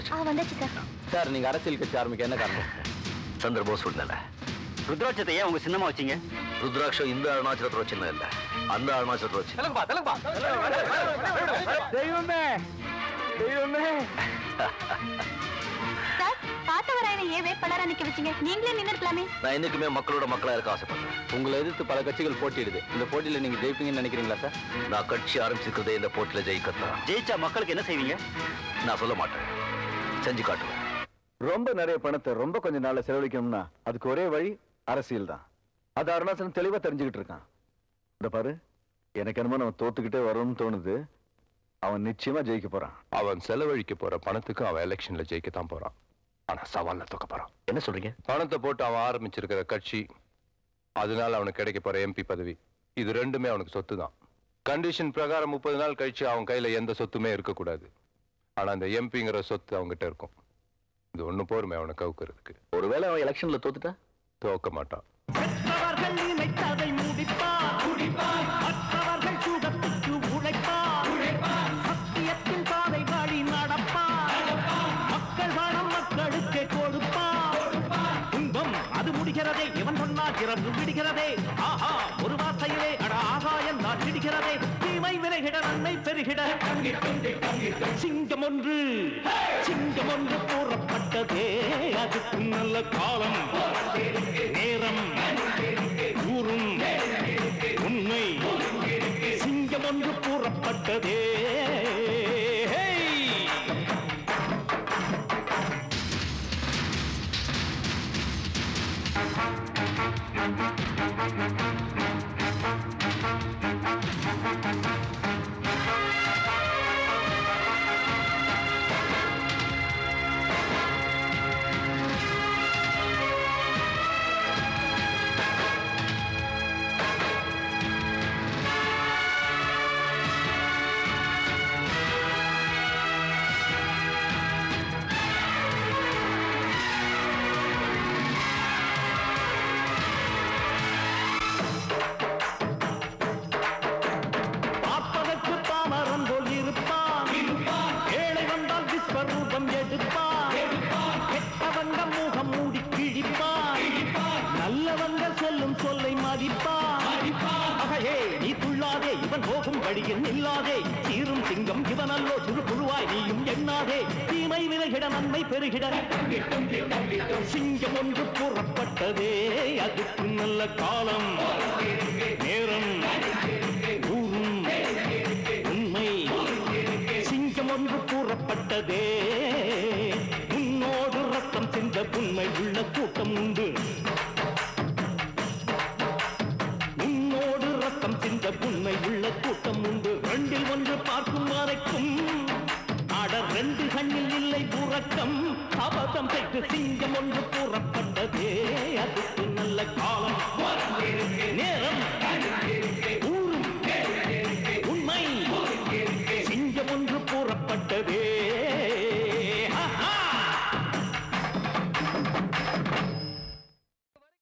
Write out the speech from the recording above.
வந்தாச்சு ஆ வந்தாச்சு sir sir நீங்க அரசியல் கட்சி ஆரம்பிக்க என்ன காரணம் சந்தர்ப்பம் சூழ்நிலை ருத்ராட்சத்தை ஏன் உங்க சின்னமா வச்சீங்க ருத்ராட்சம் இந்த அருணாச்சலத்தோட சின்னம் இல்ல அந்த அருணாச்சலத்தோட சின்னம் தெய்வமே தெய்வமே சார் பார்த்தவராயனை ஏன் வேட்பாளரா நிக்க வச்சீங்க நீங்களே நின்னுக்கலாமே நான் என்னைக்குமே மக்களோட மக்களா இருக்க ஆசைப்படுறேன் உங்களை எதிர்த்து பல கட்சிகள் போட்டியிடுது இந்த போட்டியில நீங்க ஜெயிப்பீங்கன்னு நினைக்கிறீங்களா சார் நான் கட்சி ஆரம்பிச்சிருக்கிறதே இந்த போட்டியில ஜெயிக்கத்தான் ஜெயிச்சா மக்களுக்கு என்ன செய்வீங்க நான் சொல்ல மாட்டேன் செஞ்சு காட்டுவேன் ரொம்ப நிறைய பணத்தை ரொம்ப கொஞ்ச நாள்ல செலவழிக்கணும்னா அதுக்கு ஒரே வழி அரசியல் தான் அது அருணாசலம் தெளிவா தெரிஞ்சுக்கிட்டு இருக்கான் இந்த பாரு எனக்கு என்னமோ நம்ம தோத்துக்கிட்டே வரும்னு தோணுது அவன் நிச்சயமா ஜெயிக்க போறான் அவன் செலவழிக்க போற பணத்துக்கு அவன் எலெக்ஷன்ல ஜெயிக்கத்தான் போறான் ஆனா சவால்ல தூக்க போறான் என்ன சொல்றீங்க பணத்தை போட்டு அவன் ஆரம்பிச்சிருக்கிற கட்சி அதனால அவனுக்கு கிடைக்க போற எம்பி பதவி இது ரெண்டுமே அவனுக்கு சொத்து தான் கண்டிஷன் பிரகாரம் முப்பது நாள் கழிச்சு அவன் கையில எந்த சொத்துமே இருக்கக்கூடாது ஆனா அந்த எம்பிங்கிற சொத்து அவன்கிட்ட இருக்கும் இது ஒண்ணு போருமே அவனை கவுக்கிறதுக்கு ஒருவேளை அவன் எலெக்ஷன்ல தோத்துட்டா தோக்க மாட்டான் மற்றவர்கள் நினைத்ததை முடிப்பார் மற்றவர்கள் சுகத்துக்கு உழைப்பார் சத்தியத்தின் பாதை வழி நடப்பார் மக்கள் பணம் மக்களுக்கு கொடுப்பார் துன்பம் அது முடிகிறதே இவன் சொன்னால் இரவு விடுகிறதே ஆஹா ஒரு வார்த்தையிலே அட ஆகாயம் தான் விடுகிறதே தீமை விலகிட நன்மை பெருகிட சிங்கம் ஒன்று சிங்கம் ஒன்று கூறப்பட்டதே அதுக்கு நல்ல காலம் நேரம் கூறும் உண்மை சிங்கம் ஒன்று கூறப்பட்டதே ஹேய்! பார்ப்பதற்கு பாமரன் போல் இருப்பான் ஏழை வந்தால் விஸ்வரூபம் எடுப்பான் கெட்டவங்க முகம் மூடி கிழிப்பான் நல்லவங்க சொல்லும் சொல்லை மதிப்பான் அகையே நீ துள்ளாதே இவன் போகும் வழியில் நில்லாதே சீரும் சிங்கம் இவன் அல்லோ சிறு புழுவாய் நீயும் எண்ணாதே தீமை விலகிட நன்மை பெருகிட சிங்கம் ஒன்று கூறப்பட்டதே அதுக்கு நல்ல காலம் நேரம் ஊரும் உண்மை சிங்கம் ஒன்று கூறப்பட்டதே உன்னோடு ரத்தம் சென்ற உண்மை உள்ள கூட்டம் உண்டு உன்னோடு ரத்தம் சிந்த உண்மை உள்ள கூட்டம் உண்டு ரெண்டில் ஒன்று பார்க்கும் வரைக்கும் அட ரெண்டு கண்ணில் இல்லை உறக்கம் அபதம் பெற்று சிங்கம் ஒன்று கூறப்பட்டதே அதுக்கு நல்ல காலம் நேரம்